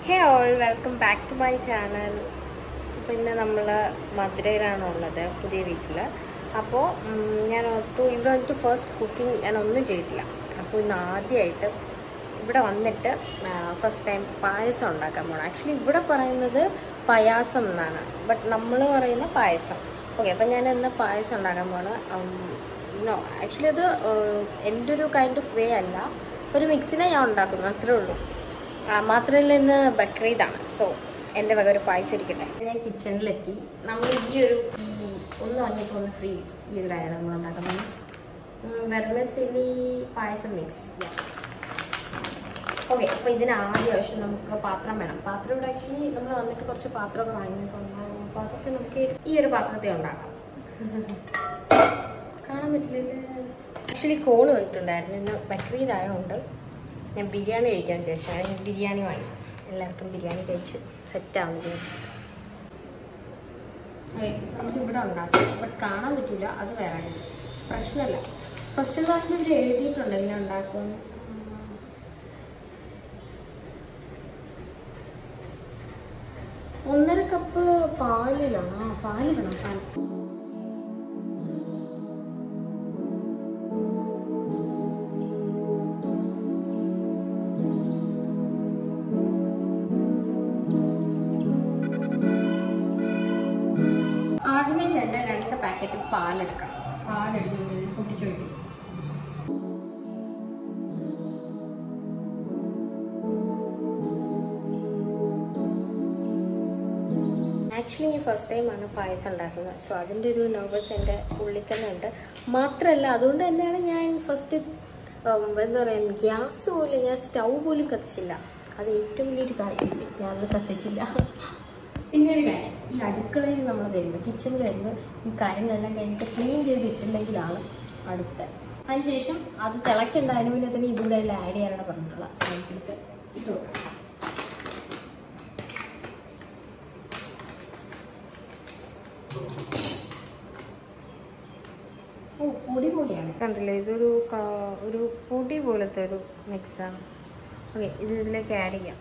Hey all welcome back to my channel അപ്പോൾ ഇന്ന് നമ്മൾ മധുരയിലാണ് ഉള്ളത് പുതിയ വീട്ടിൽ അപ്പോൾ ഞാൻ ഓർത്തു ഇവിടെ വന്നിട്ട് ഫസ്റ്റ് കുക്കിംഗ് ഞാൻ ഒന്നും ചെയ്തില്ല അപ്പോൾ ഇന്ന് ആദ്യമായിട്ട് ഇവിടെ വന്നിട്ട് ഫസ്റ്റ് ടൈം പായസം ഉണ്ടാക്കാൻ പോകണം ആക്ച്വലി ഇവിടെ പറയുന്നത് പയാസം എന്നാണ് ബട്ട് നമ്മൾ പറയുന്ന പായസം ഓക്കെ അപ്പം ഞാൻ ഇന്ന് പായസം ഉണ്ടാക്കാൻ പോകണം നോ ആക്ച്വലി അത് ഏഹ്, എൻ്റെ ഒരു കൈൻഡ് ഓഫ് വേ അല്ല ഒരു മിക്സിനെ ഞാൻ ഉണ്ടാക്കുന്നു അത്രേ ഉള്ളൂ ആ, മാത്രമല്ല ഇന്ന് ബക്രീദാണ് സോ എൻ്റെ വക ഒരു പായസം ഇരിക്കട്ടെ ഞാൻ കിച്ചണിലെത്തി നമ്മൾ ഈ ഒരു ഈ ഒന്ന് വാങ്ങിയപ്പോൾ ഒന്ന് ഫ്രീ ഈ ഒരു കാര്യമാണ് നമ്മൾ ഉണ്ടാക്കുന്നത് വെർമസിലി പായസം മിക്സ് ഓക്കെ അപ്പോൾ ഇതിന് ആദ്യം ആവശ്യം നമുക്ക് പാത്രം വേണം പാത്രം ഇവിടെ ആക്ച്വലി നമ്മൾ വന്നിട്ട് കുറച്ച് പാത്രമൊക്കെ വാങ്ങിയിട്ടുണ്ടായിരുന്നു അപ്പോൾ അതൊക്കെ നമുക്ക് ഈ ഒരു പാത്രത്തിൽ ഉണ്ടാക്കാം കാണാൻ പറ്റില്ല ആക്ച്വലി കോള് വന്നിട്ടുണ്ടായിരുന്നു ഇന്ന് ബക്രീദ് ആയതുകൊണ്ട് ഞാൻ ബിരിയാണി കഴിക്കാൻ ചോദിച്ചാൽ ഞാൻ ബിരിയാണി വാങ്ങി എല്ലാവർക്കും ബിരിയാണി കഴിച്ച് സെറ്റാവുന്നു വിചാരിച്ചു അതെ നമുക്ക് ഇവിടെ ഉണ്ടാക്കാം ബട്ട് കാണാൻ പറ്റില്ല അത് വേറെ കാര്യം. പ്രശ്നമല്ല ഫസ്റ്റ് ക്ലാസ്സിൽ ഇവർ എഴുതിയിട്ടുണ്ട് എങ്ങനെ ഉണ്ടാക്കുമെന്ന് ഒന്നര കപ്പ് പാലിലാണ് ആ പാല് വേണം പാൽ ആദ്യമേ ചേട്ടൻ രണ്ട് പാക്കറ്റ് പാലെടുക്കാം പാലെടുത്ത് പൊട്ടിച്ചൊഴിക്കും ആക്ച്വലി ഞാൻ ഫസ്റ്റ് ടൈമാണ് പായസം ഉണ്ടാക്കുന്നത് സോ അതിൻ്റെ ഒരു നെർവസ് എൻ്റെ ഉള്ളിൽ തന്നെ ഉണ്ട് മാത്രമല്ല അതുകൊണ്ട് തന്നെയാണ് ഞാൻ ഫസ്റ്റ് എന്താ പറയുക ഗ്യാസ് പോലും ഞാൻ സ്റ്റൗ പോലും കത്തിച്ചില്ല അത് ഏറ്റവും വലിയൊരു കാര്യം ഞാനത് കത്തിച്ചില്ല പിന്നെ ഒരു കാര്യം ഈ അടുക്കളയിൽ നമ്മൾ വരുമ്പോൾ കിച്ചണിൽ വരുമ്പോൾ ഈ കാര്യങ്ങളെല്ലാം കഴിഞ്ഞിട്ട് ക്ലീൻ ചെയ്തിട്ടില്ലെങ്കിലാണ് അടുത്ത അതിനുശേഷം അത് തിളക്കണ്ട അതിന് മുന്നേ തന്നെ ഇതുകൂടെ എല്ലാം ആഡ് ചെയ്യാനാണ് പറഞ്ഞിട്ടുള്ളത് സോ നമുക്കിത് ഇട്ട് നോക്കാം ഓ പൊടി പോലെയാണ് കണ്ടില്ലേ ഇതൊരു ക- ഒരു പൊടി പോലത്തെ ഒരു മിക്സാണ് ഓക്കെ ഇത് ഇതിലേക്ക് ആഡ് ചെയ്യാം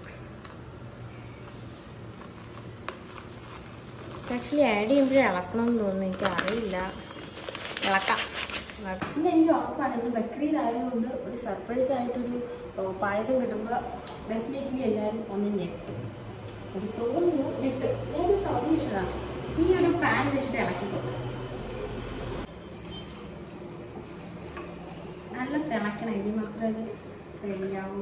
ആക്ച്വലി ആഡ് ചെയ്യുമ്പോഴേ ഇളക്കണമെന്ന് തോന്നുന്നു എനിക്ക് അറിയില്ല ഇളക്കാം പിന്നെ എനിക്ക് ഉറപ്പാണ് ഇന്ന് ബക്രീദ് ആയതുകൊണ്ട് ഒരു സർപ്രൈസ് ആയിട്ടൊരു ഏർ, പായസം കിട്ടുമ്പോൾ ഡെഫിനറ്റ്ലി എല്ലാവരും ഒന്ന് ഞെട്ടും എനിക്ക് തോന്നുന്നു ഞെട്ടും ഞാനൊരു കമ്മീഷനാണ് ഈ ഒരു പാൻ വെച്ചിട്ട് ഇളക്കി കൊടുക്കും നല്ല തിളക്കണം ഇനി മാത്രമേ അത് റെഡിയാവൂ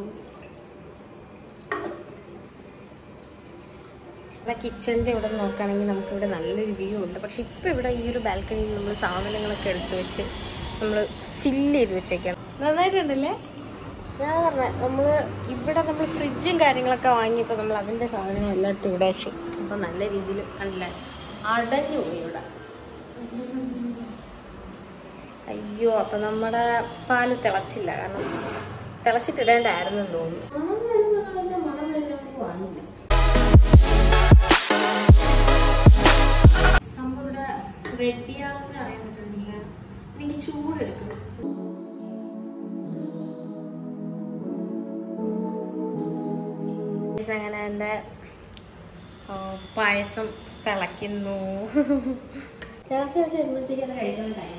ഇവിടെ കിച്ചണിൻ്റെ ഇവിടെ നോക്കുകയാണെങ്കിൽ നമുക്കിവിടെ നല്ലൊരു വ്യൂ ഉണ്ട് പക്ഷെ ഇപ്പോൾ ഇവിടെ ഈ ഒരു ബാൽക്കണിയിൽ നമ്മൾ സാധനങ്ങളൊക്കെ എടുത്ത് വെച്ച് നമ്മൾ ഫില്ല് ചെയ്ത് വെച്ചേക്കാണ് നന്നായിട്ടുണ്ടല്ലേ ഞാൻ പറഞ്ഞ നമ്മൾ ഇവിടെ നമ്മൾ ഫ്രിഡ്ജും കാര്യങ്ങളൊക്കെ വാങ്ങിയപ്പോൾ നമ്മൾ അതിൻ്റെ സാധനങ്ങൾ എല്ലായിടത്തും ഇവിടെ വെച്ചു അപ്പോൾ നല്ല രീതിയിൽ കണ്ടില്ല അടഞ്ഞു പോയി ഇവിടെ അയ്യോ അപ്പൊ നമ്മുടെ പാല് തിളച്ചില്ല കാരണം തിളച്ചിട്ടിടേണ്ടായിരുന്നു തോന്നുന്നു മണം വരുന്നതെന്ന് വെച്ചാൽ മണം വരുന്നവർക്ക് വാങ്ങില്ല സംഭവം ഇവിടെ റെഡിയാകുന്ന അറിയാൻ പറ്റുന്നില്ല എനിക്ക് ചൂടെടുക്കണം Guys, അങ്ങനെ എൻ്റെ ആ, പായസം തിളയ്ക്കുന്നു തിളച്ച് വെച്ച് വരുമ്പോഴത്തേക്ക് അത് കഴിക്കാൻ ടൈം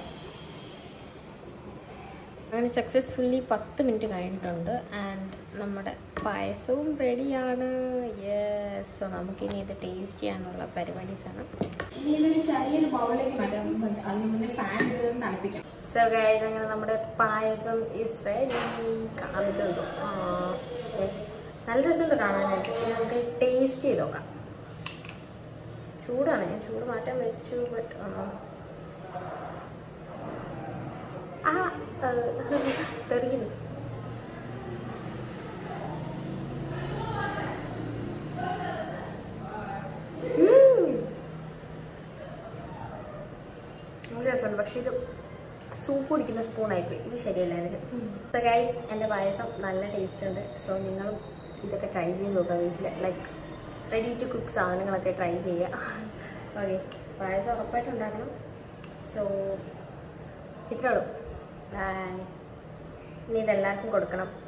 അങ്ങനെ സക്സസ്ഫുള്ളി പത്ത് മിനിറ്റ് കഴിഞ്ഞിട്ടുണ്ട് ആൻഡ് നമ്മുടെ പായസവും റെഡിയാണ് യെസ് സോ നമുക്കിനി ഇത് ടേസ്റ്റ് ചെയ്യാനുള്ള പരിപാടീസാണ് ഇനി ഇതൊരു ചെറിയൊരു ബൗളിലേക്ക് മാറ്റാം അതിന് മുന്നേ ഫാൻ തണുപ്പിക്കാം സോ ഗൈസ് അങ്ങനെ നമ്മുടെ പായസം ഈസ് റെഡി കാണുന്നുണ്ടോ ആ, ദേ. നല്ല രസമുണ്ട് കാണാനായിട്ട് ഇനി നമുക്ക് ടേസ്റ്റ് ചെയ്ത് നോക്കാം ചൂടാണ് ഞാൻ ചൂട് മാറ്റാൻ വെച്ചു ബട്ട് ആ തെറിക്കുന്നു നല്ല രസമുണ്ട് പക്ഷെ ഇത് സൂപ്പ് കുടിക്കുന്ന സ്പൂണായിപ്പോയി ഇത് ശരിയല്ല ഇതിന് സോ ഗൈസ് എൻ്റെ പായസം നല്ല ടേസ്റ്റ് ഉണ്ട് സോ നിങ്ങളും ഇതൊക്കെ ട്രൈ ചെയ്ത് നോക്കുക വീട്ടിൽ ലൈക്ക് റെഡി ടു കുക്ക് സാധനങ്ങളൊക്കെ ട്രൈ ചെയ്യുക ഓക്കെ പായസം ഉറപ്പായിട്ട് ഉണ്ടാക്കണം സോ ഇത്രേ ഉള്ളൂ ബൈ ഇനി ഇതെല്ലാവർക്കും കൊടുക്കണം